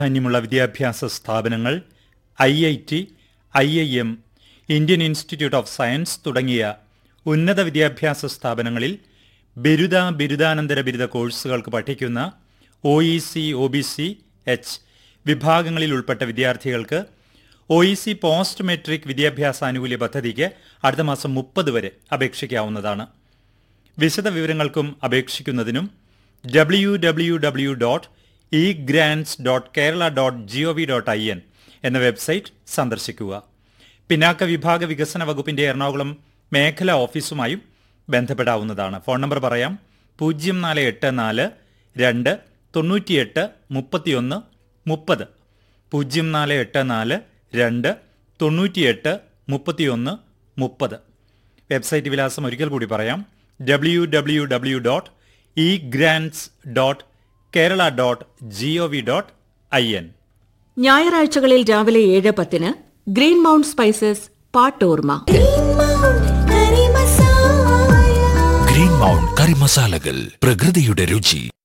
പ്രാധാന്യമുള്ള വിദ്യാഭ്യാസ സ്ഥാപനങ്ങൾ I I T I I M Indian Institute of Science തുടങ്ങിയ ഉന്നത വിദ്യാഭ്യാസ സ്ഥാപനങ്ങളിൽ ബിരുദ ബിരുദാനന്തര ബിരുദ കോഴ്സുകൾക്ക് പഠിക്കുന്ന O E C O B C H വിഭാഗങ്ങളിൽ ഉൾപ്പെട്ട വിദ്യാർത്ഥികൾക്ക് O E C post metric വിദ്യാഭ്യാസ ആനുകൂല്യ പദ്ധതിക്ക് അടുത്ത മാസം മുപ്പത് വരെ അപേക്ഷിക്കാവുന്നതാണ് വിശദ വിവരങ്ങൾക്കും അപേക്ഷിക്കുന്നതിനും W W W dot E grants dot Kerala dot G O V dot I N എന്ന വെബ്സൈറ്റ് സന്ദർശിക്കുക പിന്നാക്ക വിഭാഗ വികസന വകുപ്പിന്റെ എറണാകുളം മേഖലാ ഓഫീസുമായും ബന്ധപ്പെടാവുന്നതാണ് ഫോൺ നമ്പർ പറയാം പൂജ്യം നാല് എട്ട് നാല് രണ്ട് തൊണ്ണൂറ്റിയെട്ട് മുപ്പത്തിയൊന്ന് മുപ്പത് പൂജ്യം നാല് എട്ട് നാല് രണ്ട് തൊണ്ണൂറ്റിയെട്ട് മുപ്പത്തിയൊന്ന് മുപ്പത് വെബ്സൈറ്റ് വിലാസം ഒരിക്കൽ കൂടി പറയാം W W W dot E grants dot Kerala dot G O V dot I N ഞായറാഴ്ചകളിൽ രാവിലെ ഏഴ് പത്തിന് ഗ്രീൻ മൗണ്ട് സ്പൈസസ് പാട്ടോർമ ഗ്രീൻ മൗണ്ട് കറി മസാലകൾ പ്രകൃതിയുടെ രുചി